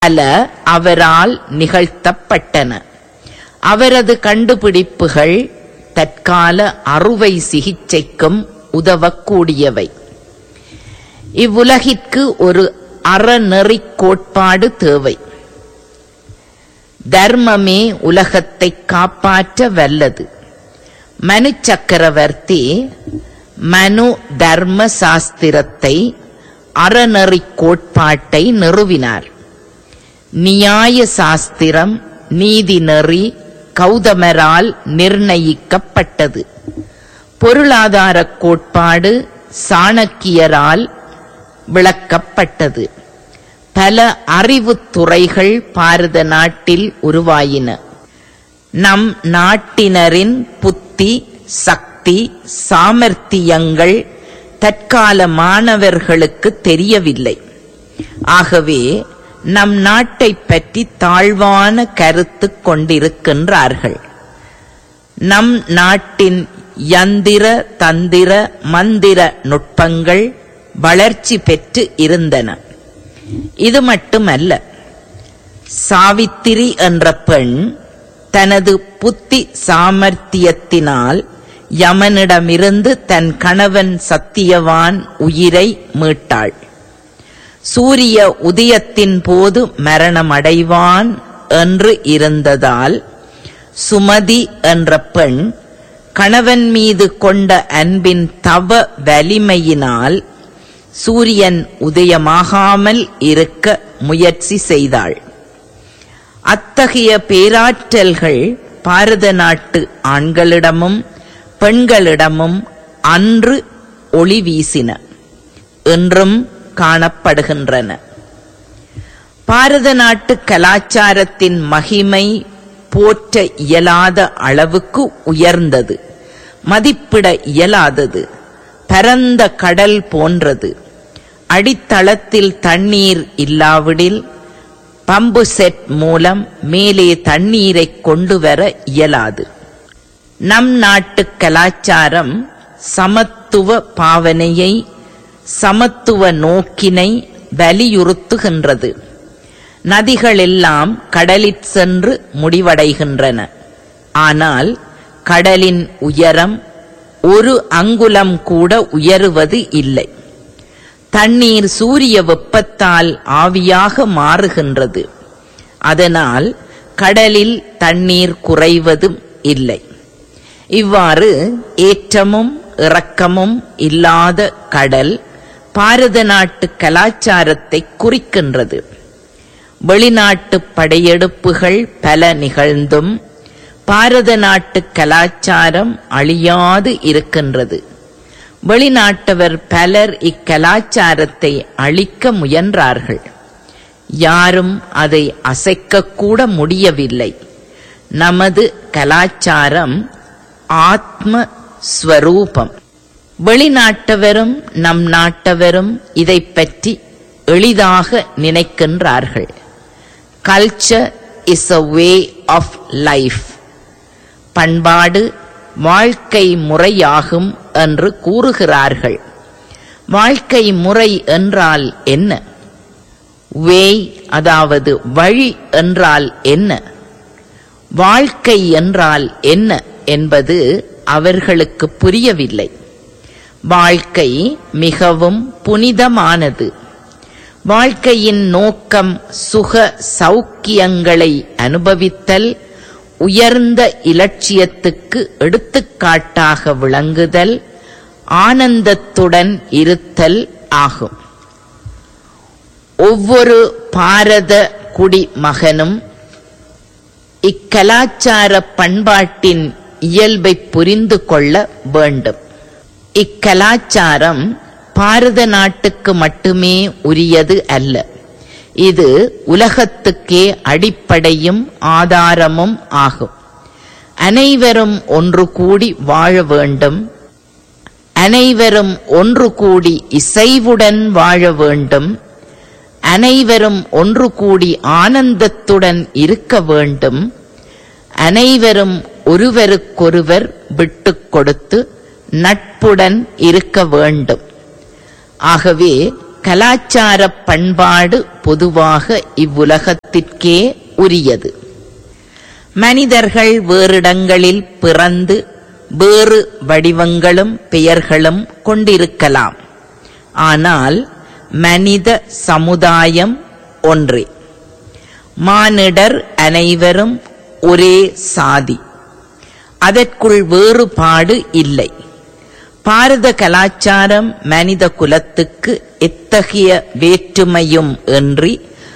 பல அவரால் நிகழ்த்தப்பட்டன அவரது கண்டுபிடிப்புகள் தற்கால அறுவை சிகிச்சைக்கும் உதவக்கூடியவை இவ்வுலகிற்கு ஒரு அறநெறிக் கோட்பாடு தேவை தர்மமே உலகத்தை காப்பாற்ற வல்லது மனு சக்கரவர்த்தி மனு தர்ம சாஸ்திரத்தை அறநெறிக் கோட்பாட்டை நிறுவினார் நியாய சாஸ்திரம் நீதி நெறி கௌதமரால் நிர்ணயிக்கப்பட்டது பொருளாதார கோட்பாடு சாணக்கியரால் விளக்கப்பட்டது பல அறிவுத் துறைகள் பாரத நாட்டில் உருவாயின நம் நாட்டினரின் புத்தி சக்தி சாமர்த்தியங்கள் தற்கால மாணவர்களுக்கு தெரியவில்லை ஆகவே நம் நாட்டைப் பற்றி தாழ்வான கருத்து கொண்டிருக்கின்றார்கள் நம் நாட்டின் யந்திர தந்திர மந்திர நுட்பங்கள் வளர்ச்சி பெற்று இருந்தன இது மட்டுமல்ல சாவித்திரி என்ற பெண் தனது புத்தி சாமர்த்தியத்தினால் யமனிடமிருந்து தன் கணவன் சத்தியவான் உயிரை மீட்டாள் சூரிய உதயத்தின் போது மரணமடைவான் என்று இருந்ததால் சுமதி என்ற பெண் கணவன் மீது கொண்ட அன்பின் தவ வலிமையினால் சூரியன் உதயமாகாமல் இருக்க முயற்சி செய்தாள் அத்தகைய பேராற்றல்கள் பாரத நாட்டு ஆண்களிடமும் பெண்களிடமும் அன்று ஒளி வீசின என்றும் காணப்படுகின்றன பாரத நாட்டு கலாச்சாரத்தின் மகிமை போற்ற இயலாத அளவுக்கு உயர்ந்தது மதிப்பிட இயலாதது பரந்த கடல் போன்றது அடித்தளத்தில் தண்ணீர் இல்லாவிடில் பம்பு செட் மூலம் மேலே தண்ணீரை கொண்டு வர இயலாது நம் நாட்டு கலாச்சாரம் சமத்துவ பாவனையை சமத்துவ நோக்கினை வலியுறுத்துகின்றது நதிகளெல்லாம் கடலிற் சென்று முடிவடைகின்றன ஆனால் கடலின் உயரம் ஒரு அங்குலம் கூட உயருவது இல்லை தண்ணீர் சூரிய வெப்பத்தால் ஆவியாக மாறுகின்றது அதனால் கடலில் தண்ணீர் குறைவதும் இல்லை இவ்வாறு ஏற்றமும் இறக்கமும் இல்லாத கடல் பாரத நாட்டு கலாச்சாரத்தை குறிக்கின்றது வெளிநாட்டு படையெடுப்புகள் பல நிகழ்ந்தும் பாரத நாட்டு கலாச்சாரம் அழியாது இருக்கின்றது வெளிநாட்டவர் பலர் இக்கலாச்சாரத்தை அழிக்க முயன்றார்கள் யாரும் அதை அசைக்கக்கூட முடியவில்லை நமது கலாச்சாரம் ஆத்ம ஸ்வரூபம் வெளிநாட்டவரும் நம் நாட்டவரும் இதைப் பற்றி எளிதாக நினைக்கின்றார்கள் culture is a way of life பண்பாடு வாழ்க்கை முறையாகும் என்று கூறுகிறார்கள் வாழ்க்கை முறை என்றால் என்ன வேய் அதாவது வழி என்றால் என்ன வாழ்க்கை என்றால் என்ன என்பது அவர்களுக்கு புரியவில்லை வாழ்க்கை மிகவும் புனிதமானது வாழ்க்கையின் நோக்கம் சுக சௌக்கியங்களை அனுபவித்தல் உயர்ந்த இலட்சியத்துக்கு எடுத்துக்காட்டாக விளங்குதல் ஆனந்தத்துடன் இருத்தல் ஆகும் ஒவ்வொரு பாரத குடிமகனும் இக்கலாச்சார பண்பாட்டின் இயல்பை புரிந்து கொள்ள வேண்டும் இக்கலாச்சாரம் பாரத நாட்டுக்கு மட்டுமே உரியது அல்ல இது உலகத்துக்கே அடிப்படையும் ஆதாரமும் ஆகும் அனைவரும் ஒன்று கூடி வாழ வேண்டும் அனைவரும் ஒன்று கூடி இசைவுடன் வாழ வேண்டும் அனைவரும் ஒன்று கூடி ஆனந்தத்துடன் இருக்க வேண்டும் அனைவரும் ஒருவருக்கொருவர் விட்டுக் கொடுத்து நட்புடன் இருக்க வேண்டும் ஆகவே கலாச்சார பண்பாடு பொதுவாக இவ்வுலகத்திற்கே உரியது மனிதர்கள் வேறிடங்களில் பிறந்து வேறு வடிவங்களும் பெயர்களும் கொண்டிருக்கலாம் ஆனால் மனித சமுதாயம் ஒன்றே மானிடர் அனைவரும் ஒரே சாதி அதற்குள் வேறுபாடு இல்லை பாரத கலாச்சாரம் மனித குலத்துக்கு எத்தகைய வேற்றுமையும் இன்றி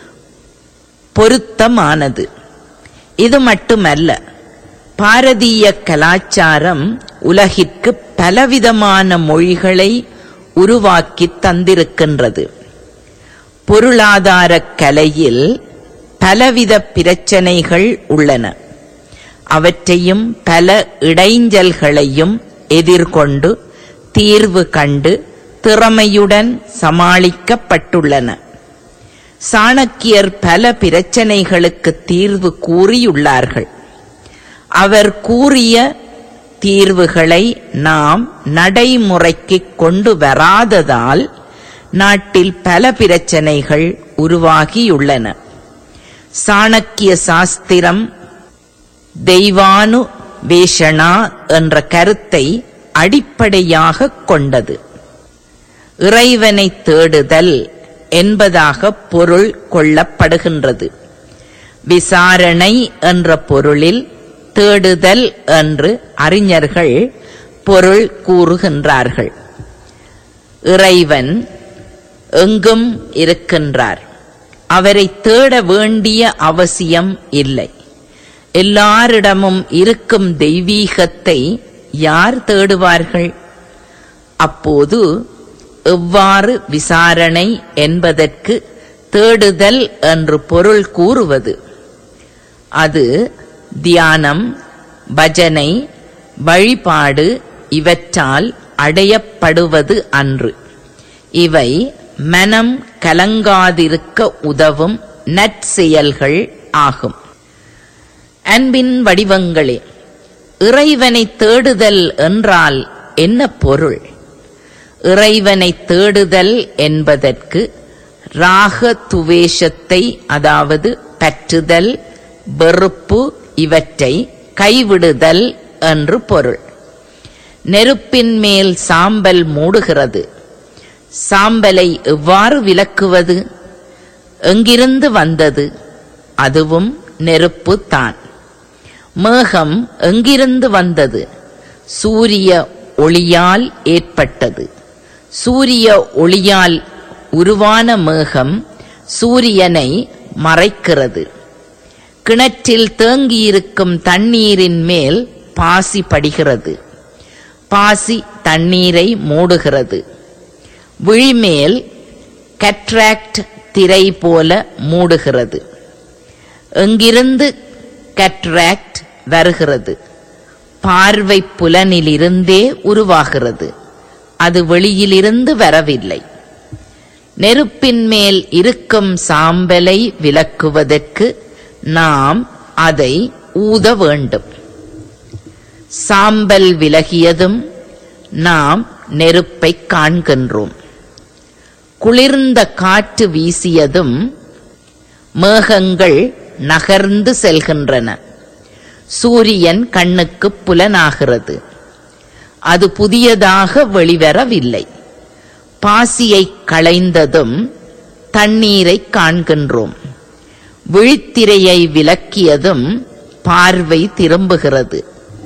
பொருத்தமானது இது மட்டுமல்ல பாரதீய கலாச்சாரம் உலகிற்கு பலவிதமான மொழிகளை உருவாக்கி தந்திருக்கின்றது பொருளாதார கலையில் பலவித பிரச்சனைகள் உள்ளன அவற்றையும் பல இடைஞ்சல்களையும் எதிர்கொண்டு தீர்வு கண்டு திறமையுடன் சமாளிக்கப்பட்டுள்ளன சாணக்கியர் பல பிரச்சனைகளுக்கு தீர்வு கூறியுள்ளார்கள் அவர் கூறிய தீர்வுகளை நாம் நடைமுறைக்கு கொண்டு வராததால் நாட்டில் பல பிரச்சனைகள் உருவாகியுள்ளன சாணக்கிய சாஸ்திரம் தெய்வானு வேஷணா என்ற கருத்தை அடிப்படையாக கொண்டது இறைவனை தேடுதல் என்பதாக பொருள் கொள்ளப்படுகின்றது விசாரணை என்ற பொருளில் தேடுதல் என்று அறிஞர்கள் பொருள் கூறுகின்றார்கள் இறைவன் எங்கும் இருக்கின்றார் அவரை தேட வேண்டிய அவசியம் இல்லை எல்லாரிடமும் இருக்கும் தெய்வீகத்தை யார் தேடுவார்கள் அப்போது எவ்வாறு விசாரணை என்பதற்கு தேடுதல் என்று பொருள் கூறுவது அது தியானம் பஜனை வழிபாடு இவற்றால் அடையப்படுவது அன்று இவை மனம் கலங்காதிருக்க உதவும் நற்செயல்கள் ஆகும் அன்பின் வடிவங்களே இறைவனை தேடுதல் என்றால் என்ன பொருள் இறைவனை தேடுதல் என்பதற்கு ராக துவேஷத்தை அதாவது பற்றுதல் வெறுப்பு இவற்றை கைவிடுதல் என்று பொருள் நெருப்பின் மேல் சாம்பல் மூடுகிறது சாம்பலை எவ்வாறு விலக்குவது எங்கிருந்து வந்தது அதுவும் நெருப்பு தான் மேகம் எங்கிருந்து வந்தது சூரிய ஒளியால் ஏற்பட்டது சூரிய ஒளியால் உருவான மேகம் சூரியனை மறைக்கிறது கிணற்றில் தேங்கியிருக்கும் தண்ணீரின் மேல் பாசி படுகிறது பாசி தண்ணீரை மூடுகிறது விழிமேல் கட்ராக்ட் திரை போல மூடுகிறது எங்கிருந்து கட்ராக்ட் வருகிறது பார்வை புலனிலிருந்தே உருவாகிறது அது வெளியிலிருந்து வரவில்லை நெருப்பின் மேல் இருக்கும் சாம்பலை விலக்குவதற்கு நாம் அதை ஊத வேண்டும் சாம்பல் விலகியதும் நாம் நெருப்பை காண்கின்றோம் குளிர்ந்த காற்று வீசியதும் மேகங்கள் நகர்ந்து செல்கின்றன சூரியன் கண்ணுக்கு புலனாகிறது அது புதியதாக வெளிவரவில்லை பாசியை களைந்ததும் தண்ணீரை காண்கின்றோம் விழித்திரையை விலக்கியதும் பார்வை திரும்புகிறது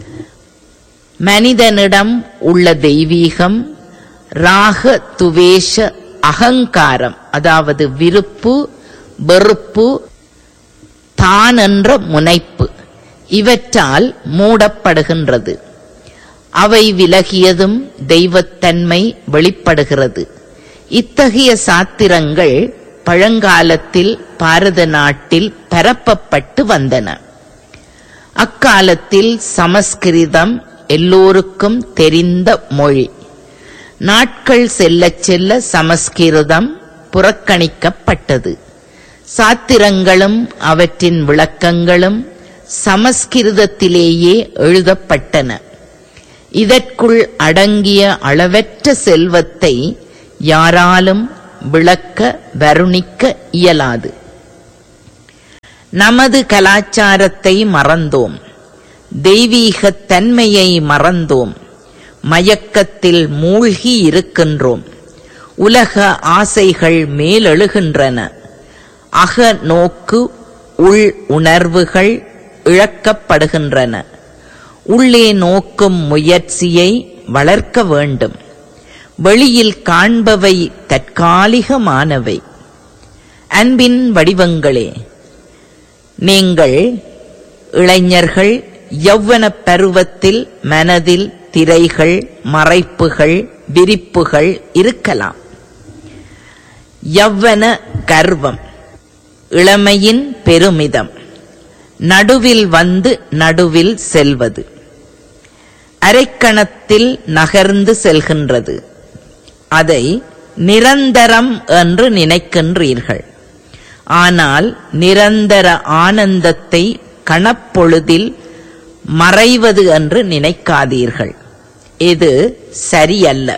மனிதனிடம் உள்ள தெய்வீகம் ராக துவேஷ அகங்காரம் அதாவது விருப்பு வெறுப்பு தான் என்ற முனைப்பு இவற்றால் மூடப்படுகின்றது அவை விலகியதும் தெய்வத்தன்மை வெளிப்படுகிறது இத்தகைய சாத்திரங்கள் பழங்காலத்தில் பாரத நாட்டில் பரப்பப்பட்டு வந்தன அக்காலத்தில் சமஸ்கிருதம் எல்லோருக்கும் தெரிந்த மொழி நாட்கள் செல்லச் செல்ல சமஸ்கிருதம் புறக்கணிக்கப்பட்டது சாத்திரங்களும் அவற்றின் விளக்கங்களும் சமஸ்கிருதத்திலேயே எழுதப்பட்டன இதற்குள் அடங்கிய அளவற்ற செல்வத்தை யாராலும் விளக்க வருணிக்க இயலாது நமது கலாச்சாரத்தை மறந்தோம் தெய்வீகத் தன்மையை மறந்தோம் மயக்கத்தில் மூழ்கி இருக்கின்றோம் உலக ஆசைகள் மேலெழுகின்றன அக நோக்கு உள் உணர்வுகள் இழக்கப்படுகின்றன உள்ளே நோக்கும் முயற்சியை வளர்க்க வேண்டும் வெளியில் காண்பவை தற்காலிகமானவை அன்பின் வடிவங்களே நீங்கள் இளைஞர்கள் யௌவன பருவத்தில் மனதில் திரைகள் மறைப்புகள் விரிப்புகள் இருக்கலாம் யவ்வன கர்வம் இளமையின் பெருமிதம் நடுவில் வந்து நடுவில் செல்வது அரைக்கணத்தில் நகர்ந்து செல்கின்றது அதை நிரந்தரம் என்று நினைக்கின்றீர்கள் ஆனால் நிரந்தர ஆனந்தத்தை கணப்பொழுதில் மறைவது என்று நினைக்காதீர்கள் இது சரியல்ல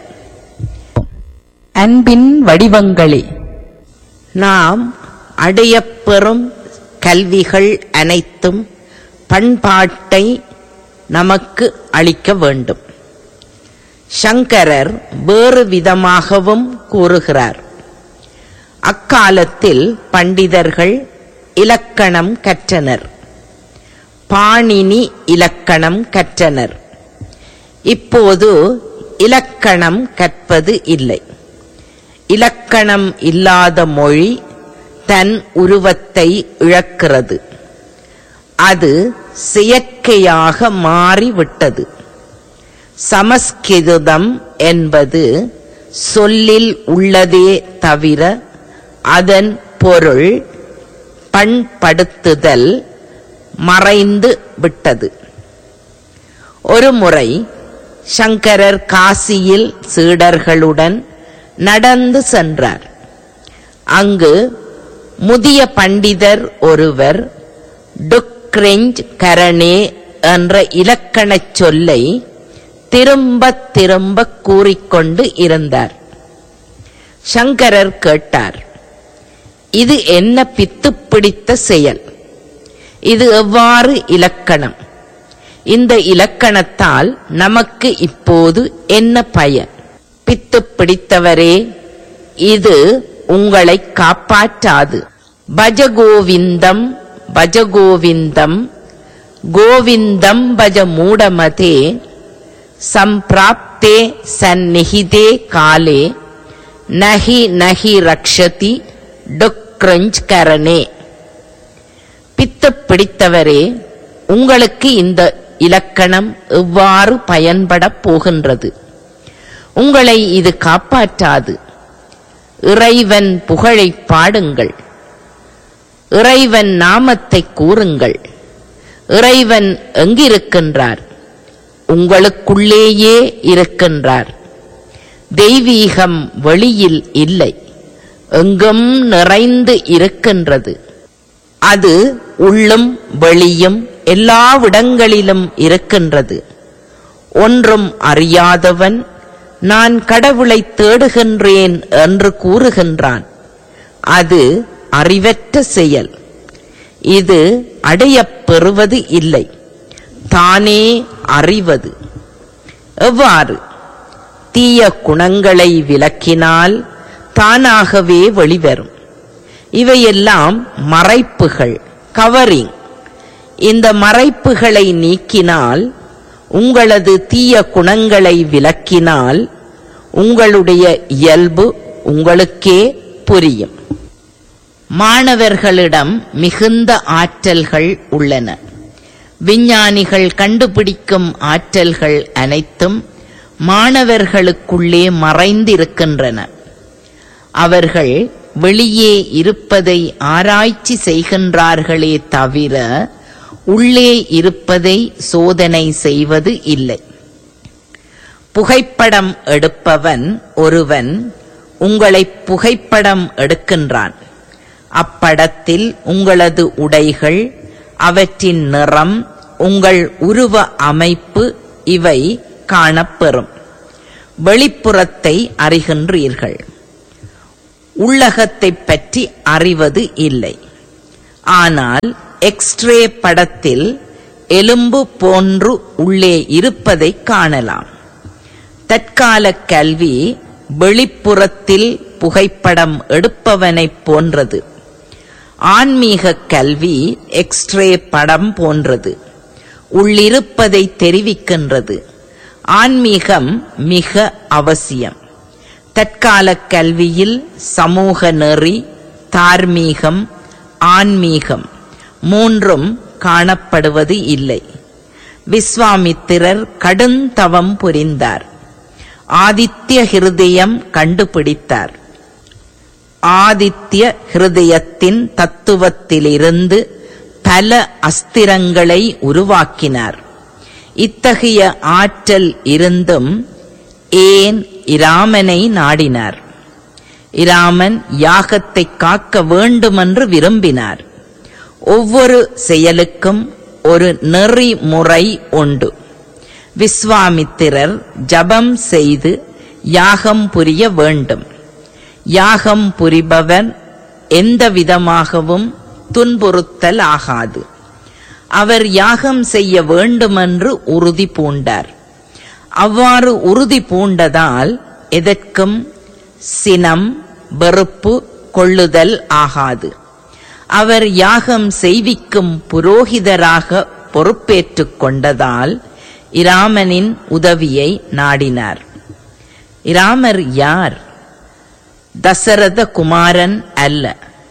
அன்பின் வடிவங்களே நாம் அடையப்பெறும் கல்விகள் அனைத்தும் பண்பாட்டை நமக்கு அளிக்க வேண்டும் சங்கரர் வேறு விதமாகவும் கூறுகிறார் அக்காலத்தில் பண்டிதர்கள் இலக்கணம் கற்றனர் பாணினி இலக்கணம் கற்றனர் இப்போது இலக்கணம் கற்பது இல்லை இலக்கணம் இல்லாத மொழி தன் உருவத்தை இழக்கிறது அது செயற்கையாக மாறிவிட்டது சமஸ்கிருதம் என்பது சொல்லில் உள்ளதே தவிர அதன் பொருள் பண்படுத்துதல் மறைந்து விட்டது ஒருமுறை சங்கரர் காசியில் சீடர்களுடன் நடந்து சென்றார் அங்கு முதிய பண்டிதர் ஒருவர் டுக்ரெஞ்ச் கரணே என்ற இலக்கணச் சொல்லை திரும்பத் திரும்ப கூறிக்கொண்டு இருந்தார் சங்கரர் கேட்டார் இது என்ன பித்து பிடித்த செயல் இது எவ்வாறு இலக்கணம் இந்த இலக்கணத்தால் நமக்கு இப்போது என்ன பயன் பித்து பிடித்தவரே இது உங்களை காப்பாற்றாது பஜகோவிந்தம் பஜகோவிந்தம் கோவிந்தம் பஜ மூடமதே சம்பிராப்தே சந்நிகிதே காலே நகி நகி ரக்ஷதி டொக்ரஞ்ச் கரணே பித்து பிடித்தவரே உங்களுக்கு இந்த இலக்கணம் எவ்வாறு பயன்படப் போகின்றது உங்களை இது காப்பாற்றாது இறைவன் புகழைப் பாடுங்கள் இறைவன் நாமத்தை கூறுங்கள் இறைவன் எங்கிருக்கின்றார் உங்களுக்குள்ளேயே இருக்கின்றார் தெய்வீகம் வெளியில் இல்லை எங்கும் நிறைந்து இருக்கின்றது அது உள்ளும் வெளியும் எல்லாவிடங்களிலும் இருக்கின்றது ஒன்றும் அறியாதவன் நான் கடவுளை தேடுகின்றேன் என்று கூறுகின்றான் அது அறிவற்ற செயல் இது அடையப் பெறுவது இல்லை தானே அறிவது எவ்வாறு தீய குணங்களை விலக்கினால் தானாகவே வெளிவரும் இவையெல்லாம் மறைப்புகள் கவரிங் இந்த மறைப்புகளை நீக்கினால் உங்களது தீய குணங்களை விலக்கினால் உங்களுடைய இயல்பு உங்களுக்கே புரியும் மாணவர்களிடம் மிகுந்த ஆற்றல்கள் உள்ளன விஞ்ஞானிகள் கண்டுபிடிக்கும் ஆற்றல்கள் அனைத்தும் மாணவர்களுக்குள்ளே மறைந்திருக்கின்றன அவர்கள் வெளியே இருப்பதை ஆராய்ச்சி செய்கின்றார்களே தவிர உள்ளே இருப்பதை சோதனை செய்வது இல்லை புகைப்படம் எடுப்பவன் ஒருவன் உங்களை புகைப்படம் எடுக்கின்றான் அப்படத்தில் உங்களது உடைகள் அவற்றின் நிறம் உங்கள் உருவ அமைப்பு இவை காணப்பெறும் வெளிப்புறத்தை அறிகின்றீர்கள் உள்ளகத்தைப் பற்றி அறிவது இல்லை ஆனால் எக்ஸ்ரே படத்தில் எலும்பு போன்று உள்ளே இருப்பதைக் காணலாம் தற்கால கல்வி வெளிப்புறத்தில் புகைப்படம் எடுப்பவனைப் போன்றது ஆன்மீக கல்வி எக்ஸ்ரே படம் போன்றது உள்ளிருப்பதை தெரிவிக்கின்றது ஆன்மீகம் மிக அவசியம் தற்கால கல்வியில் சமூக நெறி தார்மீகம் ஆன்மீகம் மூன்றும் காணப்படுவது இல்லை விஸ்வாமித்திரர் கடுந்தவம் புரிந்தார் ஆதித்ய ஹிருதயம் கண்டுபிடித்தார் ஆதித்ய ஹிருதயத்தின் தத்துவத்திலிருந்து பல அஸ்திரங்களை உருவாக்கினார் இத்தகைய ஆற்றல் இருந்தும் ஏன் இராமனை நாடினார் இராமன் யாகத்தை காக்க வேண்டுமென்று விரும்பினார் ஒவ்வொரு செயலுக்கும் ஒரு நெறிமுறை உண்டு விஸ்வாமித்திரர் ஜபம் செய்து யாகம் புரிய வேண்டும் யாகம் புரிபவர் எந்த விதமாகவும் துன்புறுத்தல் ஆகாது அவர் யாகம் செய்ய வேண்டுமென்று உறுதி பூண்டார் அவ்வாறு உறுதி பூண்டதால் எதற்கும் சினம் வெறுப்பு கொள்ளுதல் ஆகாது அவர் யாகம் செய்விக்கும் புரோகிதராக பொறுப்பேற்றுக் கொண்டதால் இராமனின் உதவியை நாடினார் இராமர் யார் தசரத குமாரன் அல்ல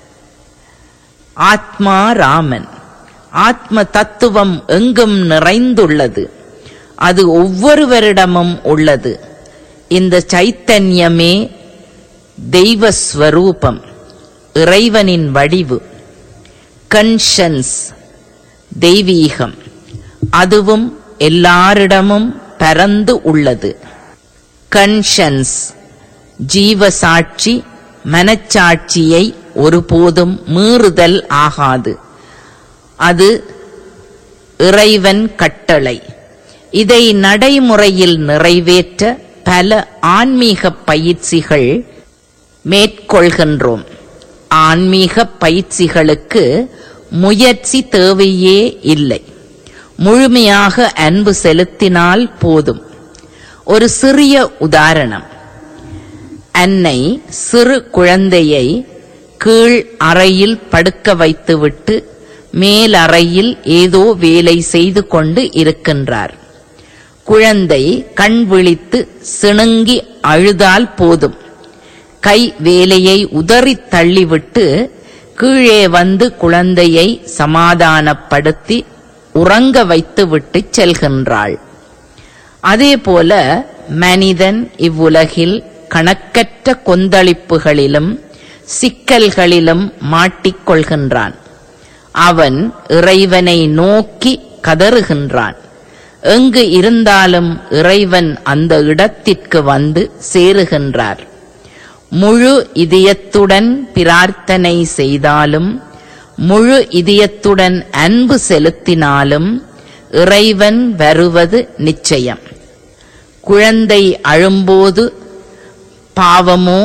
ஆத்மா ராமன் ஆத்ம தத்துவம் எங்கும் நிறைந்துள்ளது அது ஒவ்வொருவரிடமும் உள்ளது இந்த சைத்தன்யமே தெய்வஸ்வரூபம் இறைவனின் வடிவு கன்ஷன்ஸ் தெய்வீகம் அதுவும் எல்லாரிடமும் பரந்து உள்ளது கன்ஷன்ஸ் ஜீவசாட்சி மனச்சாட்சியை ஒருபோதும் மீறுதல் ஆகாது அது இறைவன் கட்டளை இதை நடைமுறையில் நிறைவேற்ற பல ஆன்மீக பயிற்சிகள் மேற்கொள்கின்றோம் ஆன்மீக பயிற்சிகளுக்கு முயற்சி தேவையே இல்லை முழுமையாக அன்பு செலுத்தினால் போதும் ஒரு சிறிய உதாரணம் அன்னை சிறு குழந்தையை கீழ் அறையில் படுக்க வைத்துவிட்டு மேல் அறையில் ஏதோ வேலை செய்து கொண்டு இருக்கின்றார் குழந்தை கண் விழித்து சிணுங்கி அழுதால் போதும் கை வேலையை உதறித் தள்ளிவிட்டு கீழே வந்து குழந்தையை சமாதானப்படுத்தி உறங்க வைத்துவிட்டு செல்கின்றாள் அதேபோல மனிதன் இவ்வுலகில் கணக்கற்ற கொந்தளிப்புகளிலும் சிக்கல்களிலும் மாட்டிக்கொள்கின்றான் அவன் இறைவனை நோக்கி கதறுகின்றான் எங்கு இருந்தாலும் இறைவன் அந்த இடத்திற்கு வந்து சேருகின்றார் முழு இதயத்துடன் பிரார்த்தனை செய்தாலும் முழு இதயத்துடன் அன்பு செலுத்தினாலும் இறைவன் வருவது நிச்சயம் குழந்தை அழும்போது பாவமோ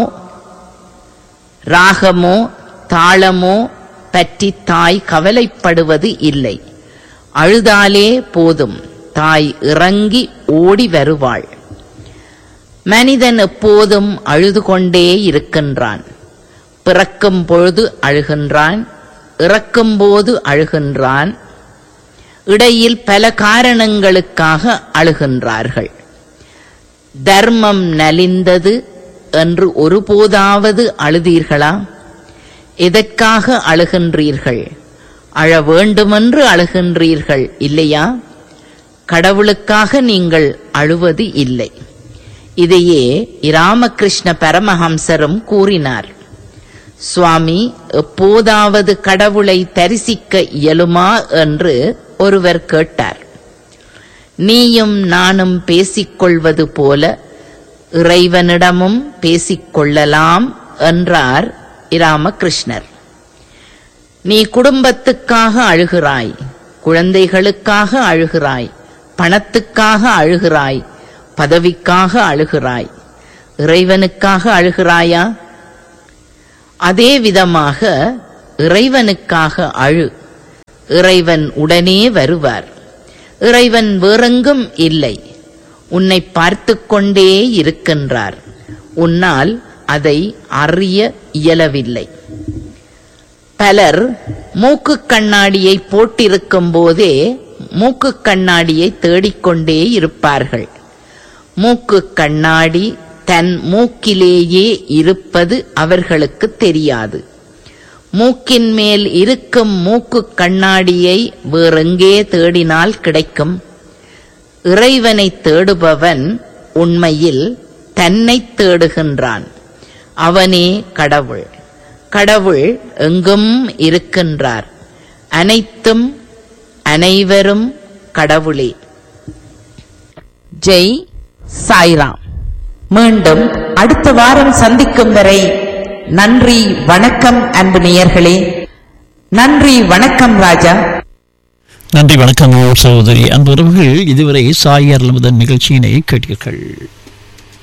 ராகமோ தாளமோ பற்றி தாய் கவலைப்படுவது இல்லை அழுதாலே போதும் தாய் இறங்கி ஓடி வருவாள் மனிதன் எப்போதும் அழுது கொண்டே இருக்கின்றான் பிறக்கும் பொழுது அழுகின்றான் இறக்கும்போது அழுகின்றான் இடையில் பல காரணங்களுக்காக அழுகின்றார்கள் தர்மம் நலிந்தது என்று ஒருபோதாவது அழுதீர்களா எதற்காக அழுகின்றீர்கள் அழ வேண்டுமென்று அழுகின்றீர்கள் இல்லையா கடவுளுக்காக நீங்கள் அழுவது இல்லை இதையே இராமகிருஷ்ண பரமஹம்சரும் கூறினார் சுவாமி எப்போதாவது கடவுளை தரிசிக்க இயலுமா என்று ஒருவர் கேட்டார் நீயும் நானும் பேசிக்கொள்வது போல இறைவனிடமும் பேசிக்கொள்ளலாம் என்றார் இராமகிருஷ்ணர் நீ குடும்பத்துக்காக அழுகிறாய் குழந்தைகளுக்காக அழுகிறாய் பணத்துக்காக அழுகிறாய் பதவிக்காக அழுகிறாய் இறைவனுக்காக அழுகிறாயா அதே விதமாக இறைவனுக்காக அழு இறைவன் உடனே வருவார் இறைவன் வேறெங்கும் இல்லை உன்னை பார்த்துக் கொண்டே இருக்கின்றார் உன்னால் அதை அறிய இயலவில்லை பலர் மூக்கு கண்ணாடியை போட்டிருக்கும் போதே மூக்கு கண்ணாடியை தேடிக்கொண்டே இருப்பார்கள் மூக்கு கண்ணாடி தன் மூக்கிலேயே இருப்பது அவர்களுக்கு தெரியாது மூக்கின் மேல் இருக்கும் மூக்கு கண்ணாடியை வேறெங்கே தேடினால் கிடைக்கும் இறைவனை தேடுபவன் உண்மையில் தன்னை தேடுகின்றான் அவனே கடவுள் கடவுள் எங்கும் இருக்கின்றார் அனைத்தும் அனைவரும் கடவுளே ஜெய் சாய்ராம் மீண்டும் அடுத்த வாரம் சந்திக்கும் வரை நன்றி வணக்கம் அன்பு நேயர்களே நன்றி வணக்கம் ராஜா நன்றி வணக்கம் சகோதரி அன்புறவுகள் இதுவரை சாயர் முதன் நிகழ்ச்சியினை கேட்டீர்கள்